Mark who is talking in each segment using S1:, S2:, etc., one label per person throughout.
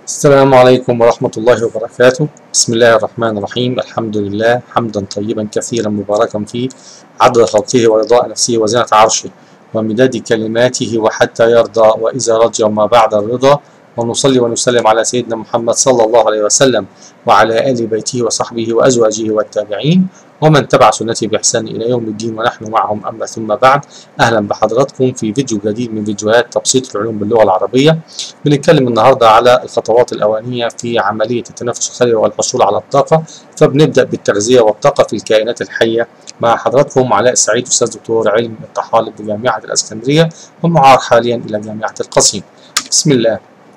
S1: السلام عليكم ورحمة الله وبركاته بسم الله الرحمن الرحيم الحمد لله حمدا طيبا كثيرا مباركا فيه عدد خلقه ورضاء نفسه وزنة عرشه ومداد كلماته وحتى يرضى وإذا رجى وما بعد الرضا ونصلي ونسلم على سيدنا محمد صلى الله عليه وسلم وعلى آل بيته وصحبه وأزواجه والتابعين ومن تبع سنته بإحسان إلى يوم الدين ونحن معهم أما ثم بعد أهلا بحضراتكم في فيديو جديد من فيديوهات تبسيط العلوم باللغة العربية بنتكلم النهاردة على الخطوات الأولانية في عملية التنفس الخلوي والحصول على الطاقة فبنبدأ بالتغذية والطاقة في الكائنات الحية مع حضراتكم علاء السعيد أستاذ دكتور علم الطحالب بجامعة الإسكندرية ومعار حاليا إلى جامعة القصيم بسم الله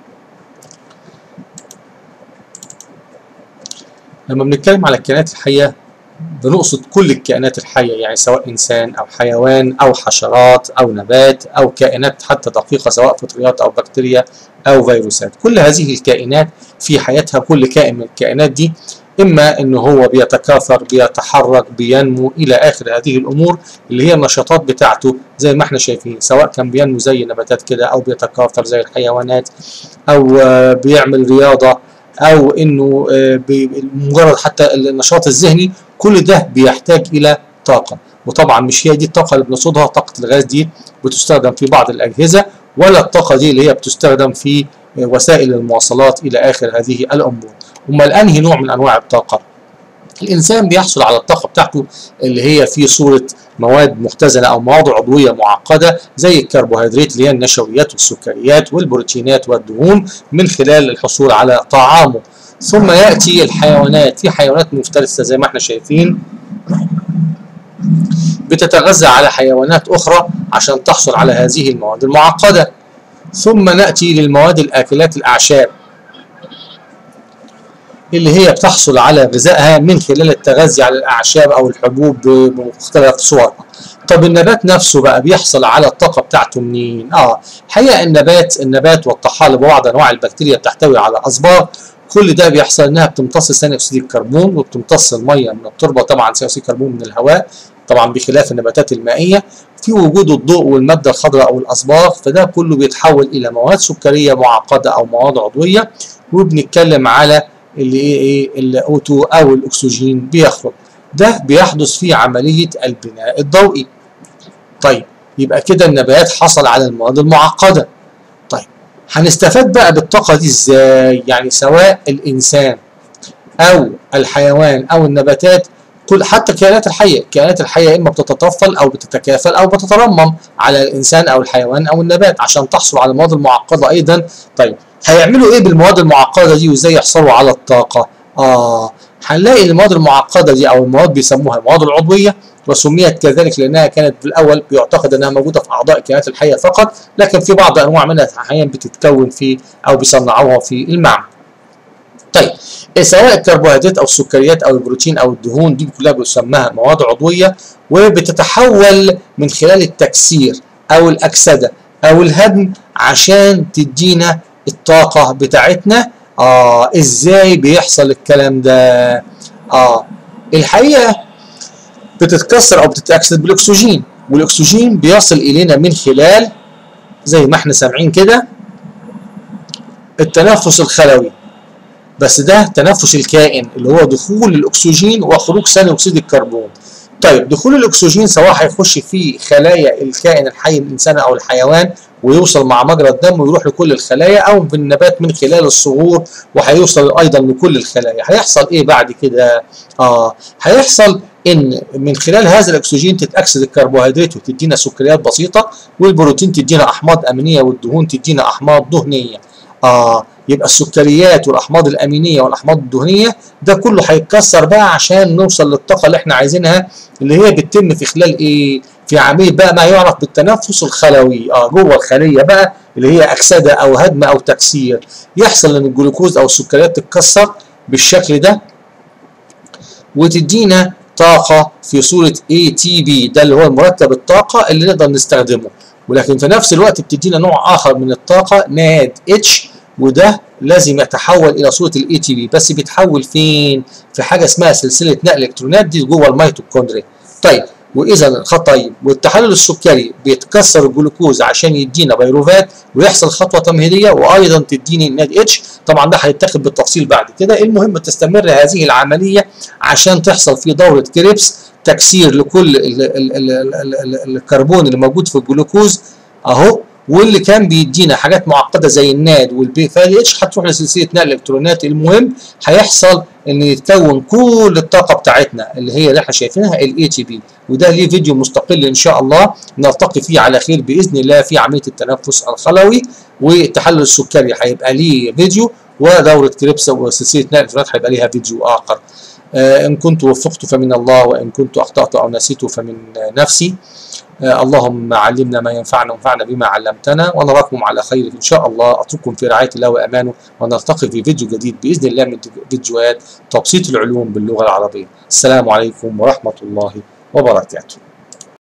S1: لما بنتكلم على الكائنات الحية بنقصد كل الكائنات الحية يعني سواء إنسان أو حيوان أو حشرات أو نبات أو كائنات حتى دقيقة سواء فطريات أو بكتيريا أو فيروسات كل هذه الكائنات في حياتها كل كائن من الكائنات دي إما إن هو بيتكاثر بيتحرك بينمو إلى آخر هذه الأمور اللي هي النشاطات بتاعته زي ما احنا شايفين سواء كان بينمو زي النباتات كده أو بيتكاثر زي الحيوانات أو بيعمل رياضة او انه مجرد حتى النشاط الذهني كل ده بيحتاج الى طاقه وطبعا مش هي دي الطاقه اللي بنقصدها طاقه الغاز دي بتستخدم في بعض الاجهزه ولا الطاقه دي اللي هي بتستخدم في وسائل المواصلات الى اخر هذه الامور امال انهي نوع من انواع الطاقه الانسان بيحصل على الطاقه بتاعته اللي هي في صوره مواد مختزنه او مواد عضويه معقده زي الكربوهيدرات اللي هي النشويات والسكريات والبروتينات والدهون من خلال الحصول على طعامه ثم ياتي الحيوانات في حيوانات مفترسه زي ما احنا شايفين بتتغذى على حيوانات اخرى عشان تحصل على هذه المواد المعقده ثم ناتي للمواد الاكلات الاعشاب اللي هي بتحصل على غذائها من خلال التغذي على الأعشاب أو الحبوب بمختلف صورها طب النبات نفسه بقى بيحصل على الطاقة بتاعته منين؟ اه حقيقة النبات النبات والطحالب وبعض أنواع البكتيريا بتحتوي على أصباغ كل ده بيحصل إنها بتمتص ثاني أكسيد الكربون وبتمتص المية من التربة طبعا ثاني أكسيد الكربون من الهواء طبعا بخلاف النباتات المائية في وجود الضوء والمادة الخضراء أو الأصباغ فده كله بيتحول إلى مواد سكرية معقدة أو مواد عضوية وبنتكلم على اللي ايه ايه الاوتو او الاكسجين بيخرج ده بيحدث في عمليه البناء الضوئي طيب يبقى كده النبات حصل على المواد المعقده طيب هنستفاد بقى بالطاقه دي ازاي يعني سواء الانسان او الحيوان او النباتات كل حتى الكائنات الحيه الكائنات الحيه اما بتتطفل او بتتكافل او بتترمم على الانسان او الحيوان او النبات عشان تحصل على المواد المعقده ايضا طيب هيعملوا ايه بالمواد المعقده دي وازاي يحصلوا على الطاقه اه هنلاقي المواد المعقده دي او المواد بيسموها المواد العضويه وسميت كذلك لانها كانت في الاول بيعتقد انها موجوده في اعضاء الكائنات الحيه فقط لكن في بعض انواع منها احيانا بتتكون في او بيصنعوها في المعمل طيب سواء الكربوهيدرات او السكريات او البروتين او الدهون دي كلها بيسمىها مواد عضويه وبتتحول من خلال التكسير او الاكسده او الهدم عشان تدينا الطاقة بتاعتنا آه إزاي بيحصل الكلام ده آه الحقيقة بتتكسر أو بتتأكسد بالأكسجين والأكسجين بيصل إلينا من خلال زي ما احنا سامعين كده التنفس الخلوي بس ده تنفس الكائن اللي هو دخول الأكسجين وخروج ثاني أكسيد الكربون طيب دخول الأكسجين سواء هيخش في خلايا الكائن الحي الإنسان أو الحيوان ويوصل مع مجرى الدم ويروح لكل الخلايا او في النبات من خلال الصغور وهيوصل ايضا لكل الخلايا هيحصل ايه بعد كده اه هيحصل ان من خلال هذا الاكسجين تتاكسد الكربوهيدرات وتدينا سكريات بسيطه والبروتين تدينا احماض امينيه والدهون تدينا احماض دهنيه اه يبقى السكريات والاحماض الامينيه والاحماض الدهنيه ده كله هيتكسر بقى عشان نوصل للطاقه اللي احنا عايزينها اللي هي بتتم في خلال ايه في عمليه بقى ما يعرف بالتنفس الخلوي اه جوه الخليه بقى اللي هي اكسده او هدم او تكسير يحصل ان الجلوكوز او السكريات تتكسر بالشكل ده وتدينا طاقه في صوره اي تي بي ده اللي هو مركب الطاقه اللي نقدر نستخدمه ولكن في نفس الوقت بتدينا نوع اخر من الطاقه ناد اتش وده لازم يتحول الى صوره الاي تي بي بس بيتحول فين في حاجه اسمها سلسله نقل الكترونات دي جوه الميتوكوندريا طيب واذا الخط طيب والتحلل السكري بيتكسر الجلوكوز عشان يدينا بيروفات ويحصل خطوه تمهيديه وايضا تديني ناد اتش طبعا ده هيتاخد بالتفصيل بعد كده المهم تستمر هذه العمليه عشان تحصل في دوره كريبس تكسير لكل ال ال ال ال ال الكربون اللي موجود في الجلوكوز اهو واللي كان بيدينا حاجات معقده زي الناد والبي فالاتش هتروح لسلسله نقل الالكترونات المهم هيحصل ان يتكون كل الطاقه بتاعتنا اللي هي اللي احنا شايفينها الاي تي بي وده ليه فيديو مستقل ان شاء الله نلتقي فيه على خير باذن الله في عمليه التنفس الخلوي والتحلل السكري هيبقى ليه فيديو ودوره كريبس وسلسله نقل الالكترونات هيبقى ليها فيديو اخر آه ان كنت وفقت فمن الله وان كنت اخطات او نسيت فمن نفسي اللهم علمنا ما ينفعنا وانفعنا بما علمتنا ونراكم على خير ان شاء الله اترككم في رعايه الله وامانه ونلتقي في فيديو جديد باذن الله من فيديوهات تبسيط العلوم باللغه العربيه السلام عليكم ورحمه الله وبركاته